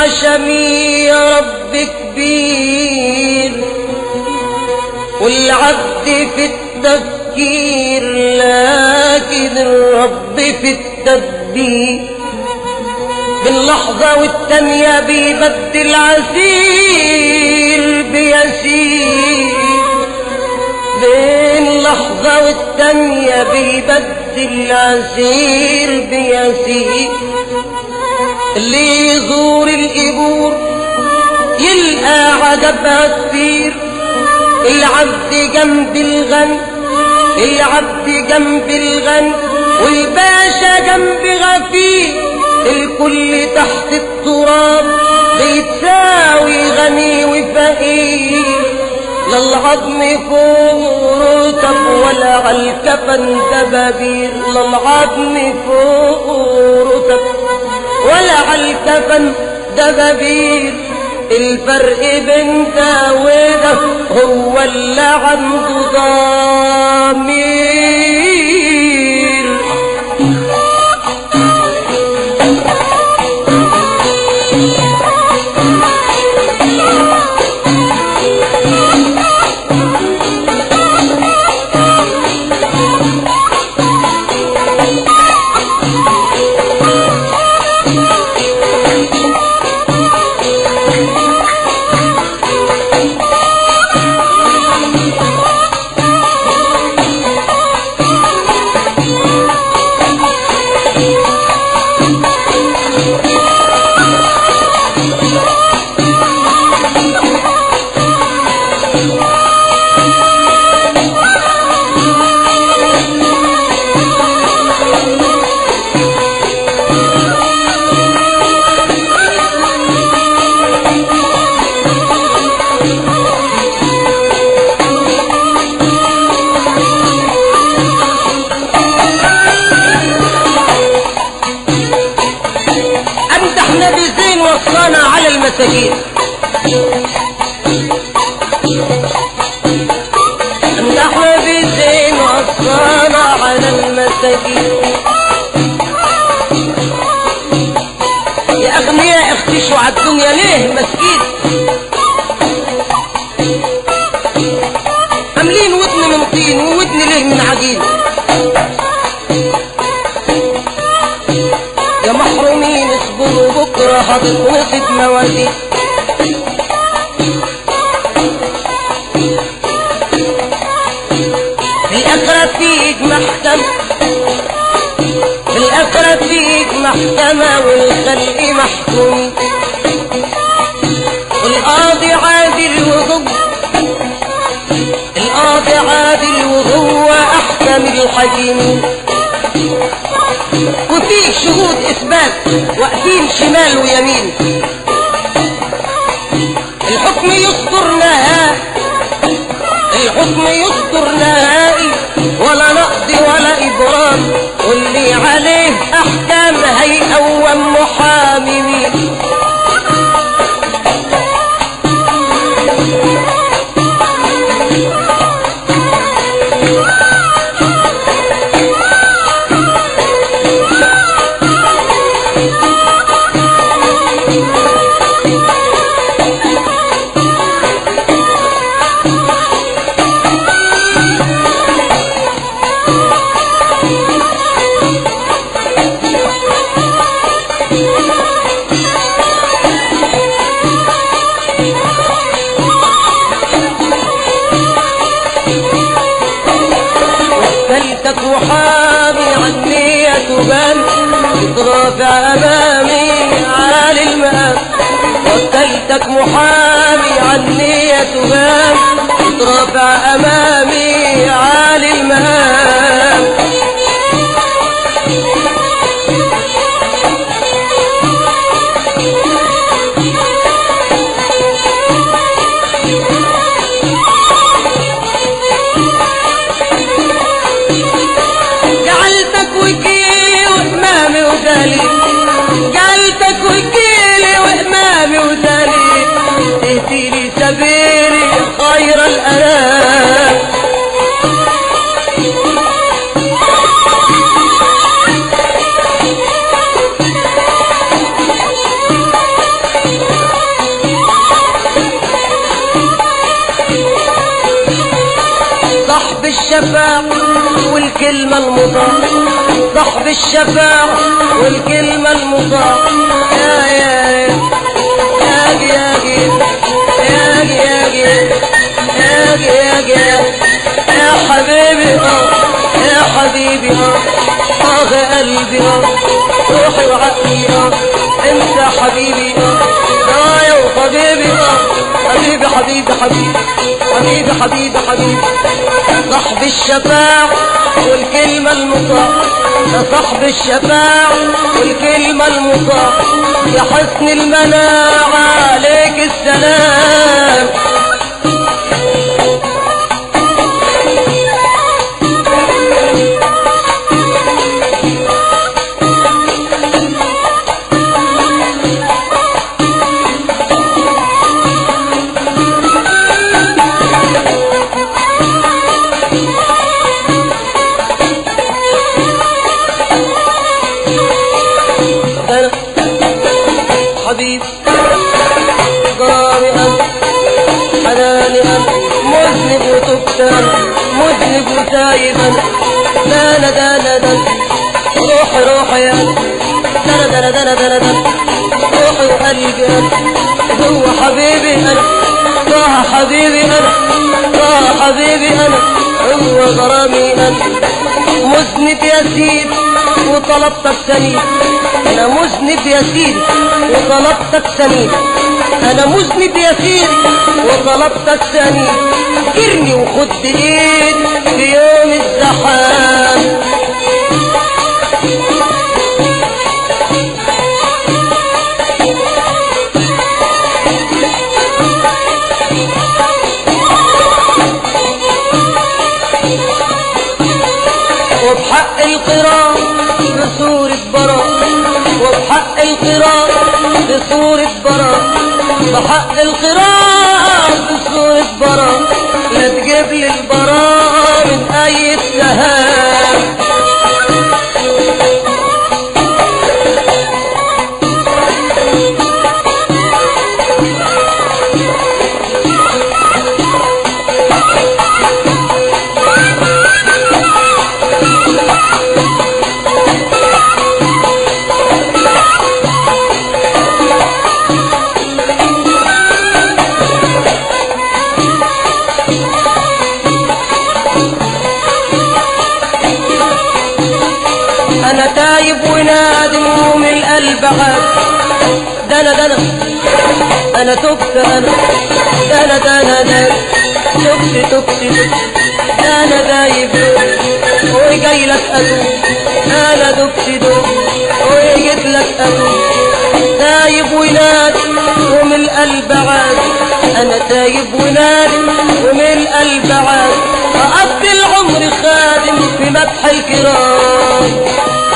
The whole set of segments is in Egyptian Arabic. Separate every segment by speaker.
Speaker 1: عشمي يا رب كبير والعبد في التفكير لكن الرب في التدبير باللحظة والتانية بيبدل عسير بيسير بين لحظة والتانية بيبدل عسير بيسير اللي يزور القبور يلقى عجبها كتير العبد جنب الغني العبد جنب الغني والباشا جنب غفير الكل تحت التراب بيتساوي غني وفقير لا العظم فوق رتب ولا عالكفن دبابير لا العظم فوق رتب ولا عالكفن دبابير الفرق بين ده وده هو اللي عنده ضمير امدح نبي زين وصانا على المساجين امدح نبي زين وصانا على المساجين يا اغنياء اختشوا على الدنيا ليه مسكين عاملين ودن من طين وودن ليه من عجين يا محرومين اصبروا بكرة هتتنصب موازين في الآخرة فيك محكمة في الآخرة فيك محكمة والخلق محكوم القاضي عادل وهو القاضي عادل وهو أحكم الحكيمين وفيه شهود اثبات واقفين شمال ويمين الحكم يصدر نهائي الحكم يصدر نهائي ولا نقض ولا ابرام واللي عليه احكام هيقوم محامي مين وكلتك محامي عني تبان ترافع امامي عالي المقام وكلتك محامي عني تبان ترافع امامي عالي المقام جعلتك وكيلي وإمامي ودليل جعلتك وكيلي وإمامي ودليل تهديلي سبيل الشفاعة والكلمة المطاعة صاحب الشفاعة والكلمة المطاعة يا يا يا يا يا يا يا يا يا يا يا حبيبي اه يا حبيبي اه اه قلبي اه روحي وعقلي اه انت حبيبي اه يا وحبيبي اه حبيبي حبيبي حبيبي حبيبي حبيبي حبيبي صاحب الشفاعة والكلمة المطاعة يا صاحب الشفاعة والكلمة المطاعة يا حسن المناعة عليك السلام أنا حبيبي جرامي أنا حناني أنا مذنب وتبت أنا مذنب وتايب أنا دانا دانا دانا روحي روحي أنا دانا دانا دانا دانا دانا روحي وقلبي أنا هو حبيبي أنا طه حبيبي أنا طه حبيبي أنا هو غرامي أنا مذنب يا سيدي وطلبتك سنين انا مذنب يا سيدي وطلبتك سنين انا مذنب يا سيدي وطلبتك سنين كرني وخد ايد في يوم الزحام وبحق القراء بصورة براء وبحق القراء بصورة براء بحق القراء بصورة براء لا تجيب لي البراء من أي اتهام انا تايب ونادم ومن القلب عاد دنا دنا انا تبت انا دنا دنا دنا تبت تبت تبت انا دايب وجاي لك اتوب انا دبت دوب وجيت لك اتوب تايب ونادم ومن القلب عاد انا تايب ونادم ومن القلب عاد اقضي العمر خادم في مدح الكرام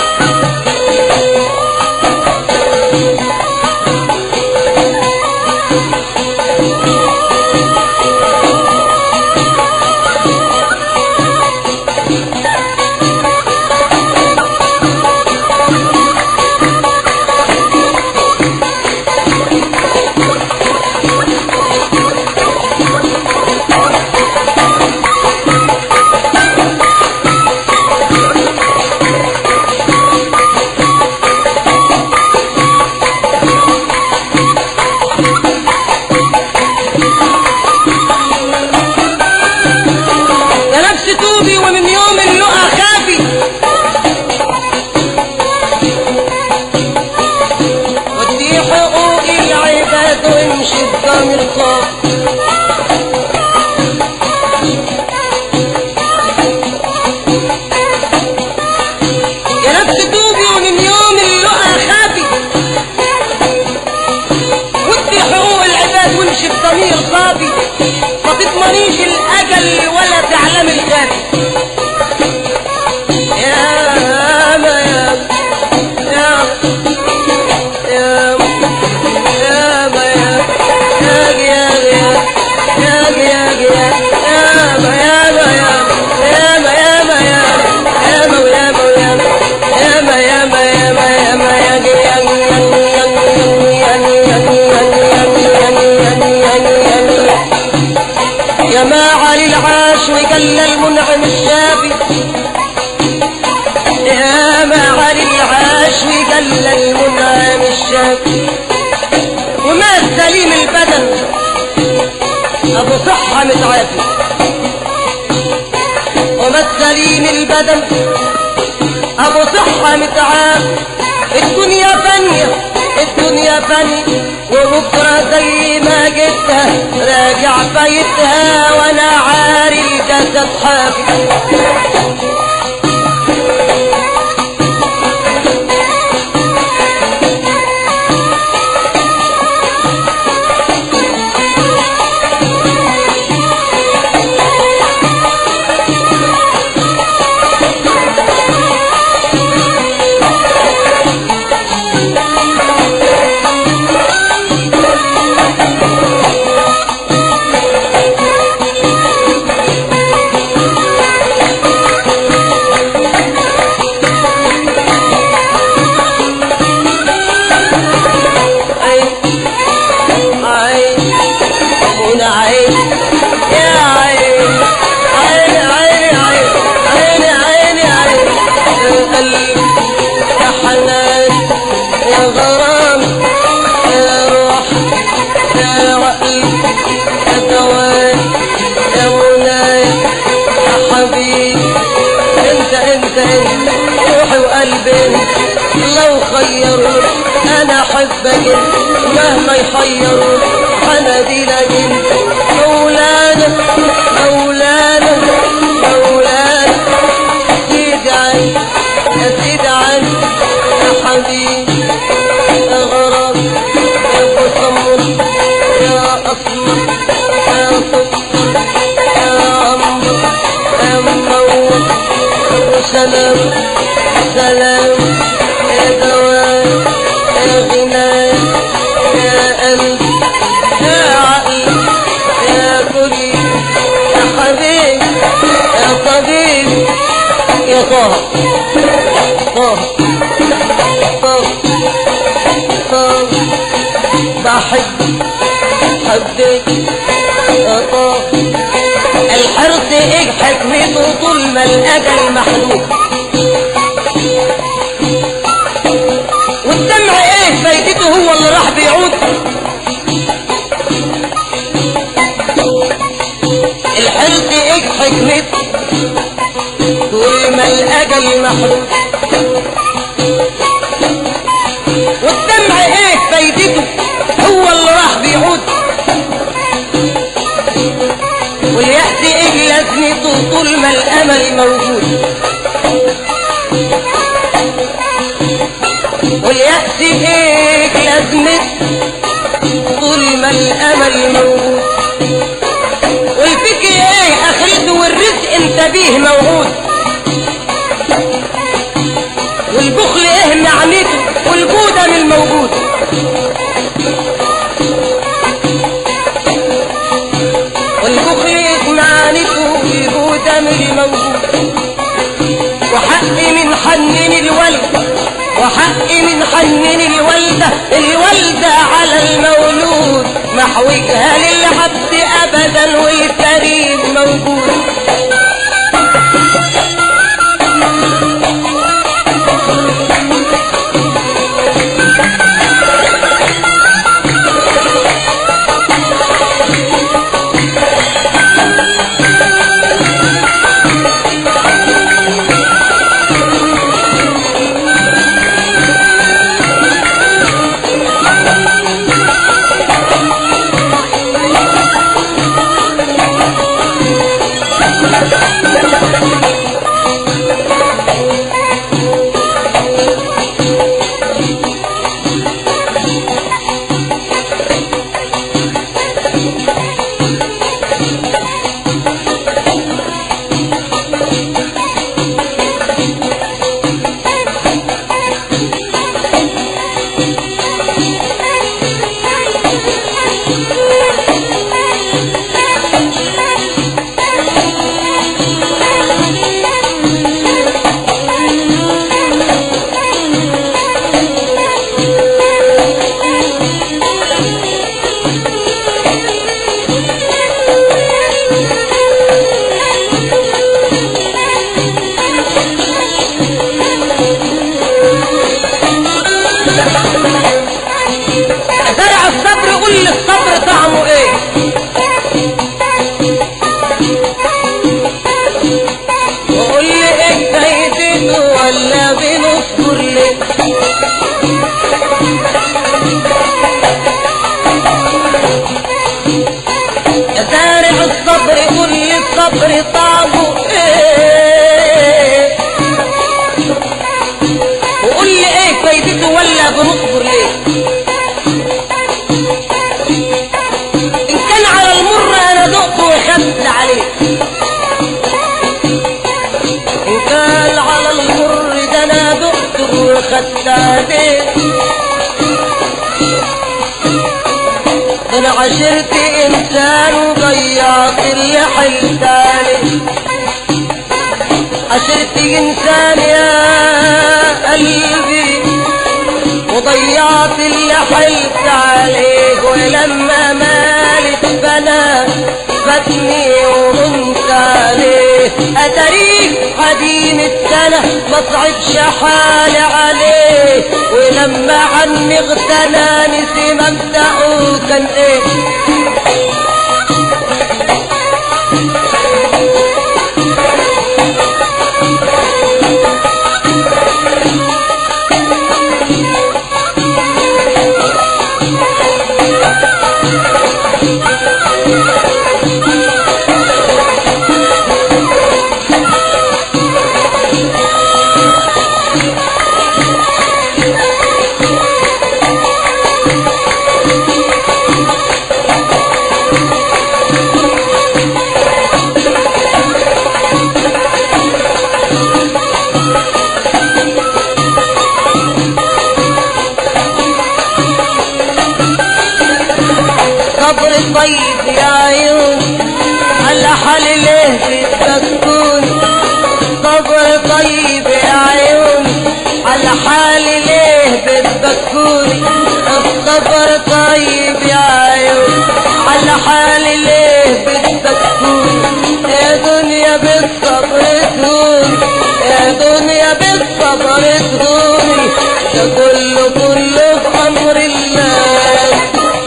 Speaker 1: يا نفس توبي ومن يوم اللقى خافي ودي حقوق العباد وامشي بضمير صافي يا نفس توبي ومن يوم اللقى خافي ودي حقوق العباد وامشي بضمير صافي ما تضمنيش الاجل ولا تعلم الغافي يا ما يا يا يا يا ما يا يا يا يا يا يا يا يا ما يا ما يا ما يا ما يا يا ما يا ما يا ما يا ما يا ما يا ما يا ما يا يا ما علي العاش وقال المنعم صحة متعافي ومثلين البدن ابو صحة متعافي الدنيا فانية الدنيا فانية وبكرة زي ما جبتها راجع بيتها وانا عاري الجسد حافي عين عين من عين يا عين عين عين عين عين عين عين يا قلب يا حنان يا غرام يا روح يا عقل يا دوام يا مناي يا حبيبي انت انت انت روحي وقلبي لو خيروا انا احبك مهما يحيروا انا دي لكن مولانا مولانا مولانا سيد عن يا سيد عن يا حبيبي يا غرام يا مصمم يا اسمر يا سكر يا عمرو يا منور سلام سلام يا دوام يا غنى يا قلب يا عقل يا كلي يا حبيب يا طبيب يا طه طه طه طه بحب حبيت يا طه الحرص ايه حكمته طول ما الاجل محدود والدمع ايه فايدته هو اللي راح بيعود الحرص ايه حكمته طول ما الاجل محدود والدمع ايه فايدته هو اللي راح بيعود واليأس ايه لازمته طول ما الامل موجود واليأس ايه لازمته طول ما الامل موجود والفكر ايه اخرته والرزق انت بيه موعود والبخل ايه معنيته والجودة من الموجود والبخل ايه معنيته والجودة من الموجود وحقي من حنن الولد وحقي من حنن الوالدة الوالدة على المولود محوجها للعبد أبدا والكريم موجود حلت عليه انا عشرت انسان وضيعت اللي حلت عليه عشرت انسان يا قلبي وضيعت اللي حلت عليه ولما مالت بلا فاتني وغمت عليه اتريك قديم السنة ما صعبش حالي عليه ولما عني اغتنى نسي مبدأه كان ايه صبر طيب يا عيون على حال ليه بتبكون صبر طيب يا عيون على حال ليه بتبكون الصبر طيب يا عيون على حال ليه بتبكون يا دنيا بالصبر تهون يا دنيا بالصبر تهوني ده كله كله في امر الله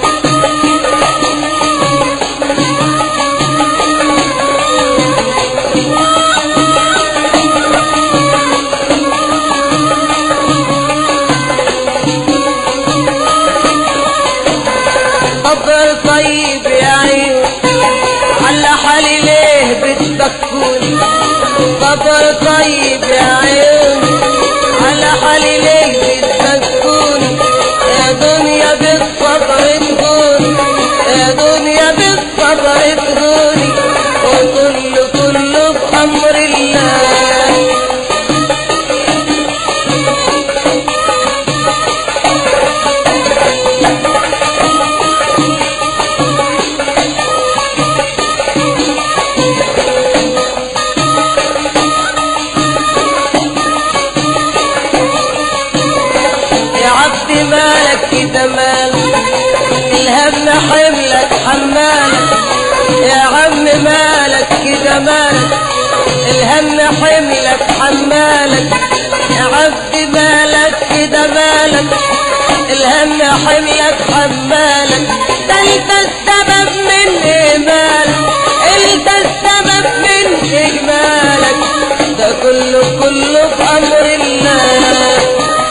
Speaker 1: صبر طيب يا عيون على حالي ليه بتبكون صبر طيب يا عيون على حالي ليه بتبكون يا دنيا بالصبر تهون يا دنيا بالصبر تهوني وكل كله في امر الله يا عبدي مالك كده مالك الهم حملك حمالك يا عم مالك كده مالك الهم حملك حمالك يا عبدي مالك كده مالك الهم حملك حمالك ده انت السبب من ايمانك انت السبب من اجمالك ده كله كله في امر الله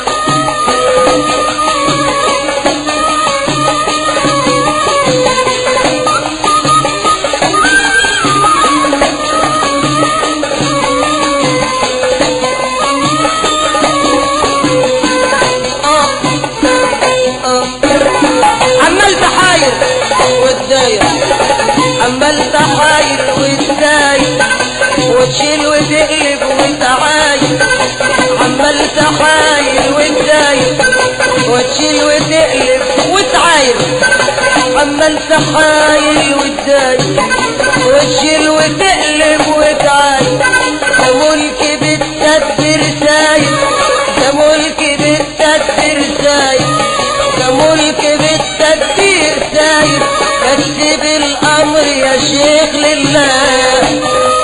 Speaker 1: آه. آه. عمال تحاير وتداير عمال تحاير وتداير وتشيل وتقلب وتعاير عمال تحاير وتداير وتشيل وتقلب وتعاير عمال تحاير وتداير وتشيل وتقلب وتعاير ده ملك بالتدبير ساير ده ملك بالتدبير ساير ده ملك بالتدبير ساير كتب الامر يا شيخ لله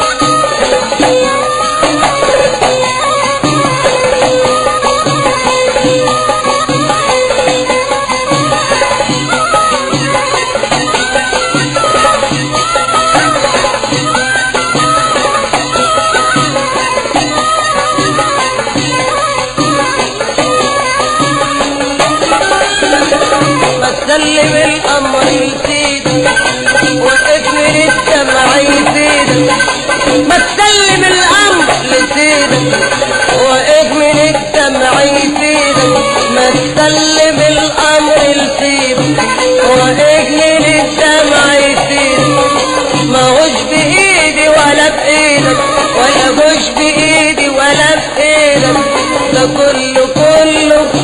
Speaker 1: ما تسلم الامر لسيدك واقفل الدمع يفيدك ما تسلم الامر لسيدك واقفل الدمع يفيدك ما تسلم الامر لسيدك واقفل الدمع يفيدك ما هوش بايدي ولا بايدك ولا هوش بايدي ولا بايدك ده كله كله في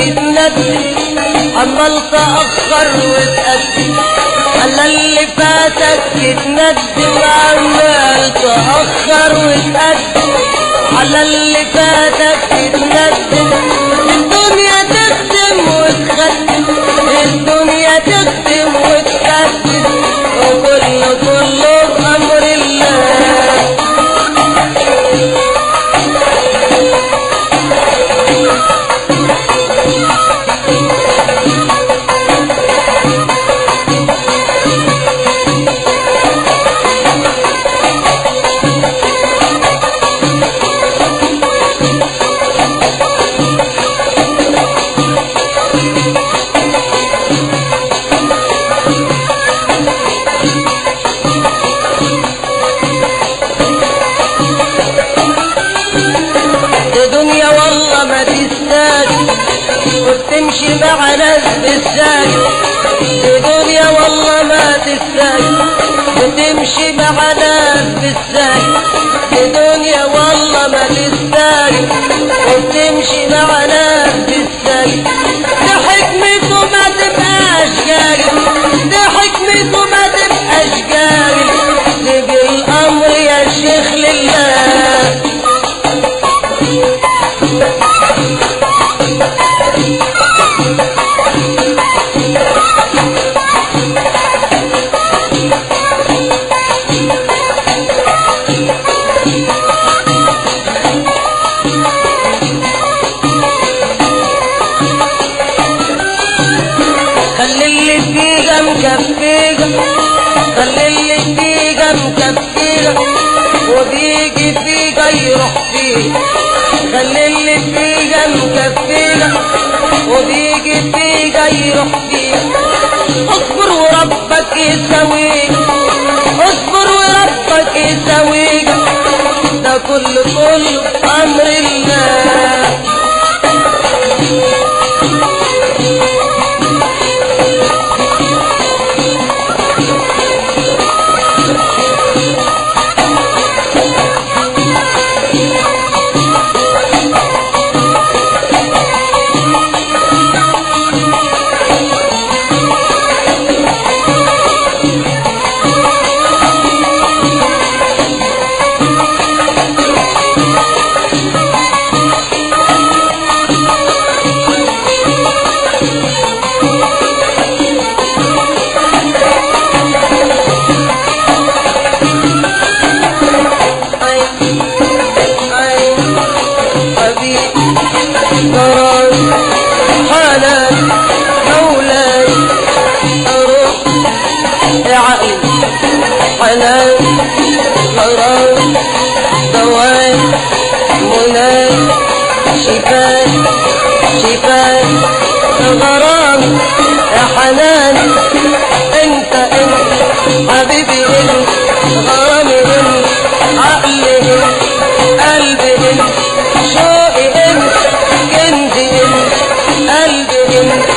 Speaker 1: تتندم عمال تأخر وتقدم على اللي فاتك تتندم عمال تأخر وتقدم على اللي فاتك تتندم الدنيا تخدم وتخدم الدنيا تخدم وتخدم وكله كله بأمر الله دي دنيا والله ما تستاهل وبتمشي مع ناس بالساهل دي دنيا والله ما تستاهل وتمشي مع ناس بالساهل دي دنيا والله ما تستاهل وبتمشي مع ناس بالساهل دي حكمته ما تبقاش جاهل دي حكمته ما تبقاش جاهل تجي الامر يا شيخ لله خلي اللي فيها مكفيها خلي اللي فيها مكفيها وبيجي فيها يروح فيها خلي اللي فيها مكفيها وبيجي فيها يروح فيها اصبر وربك يسويك اصبر وربك يسويك ده كله كله امر الله أي أي حبيب قرار حنان مولاي أروح يا عقلي حنان قرار دواي مناي شفاء شفاء غرام يا حنان انت انت حبيبي انت غرامي انت عقلي انت قلبي انت شوقي انت كنزي انت قلبي انت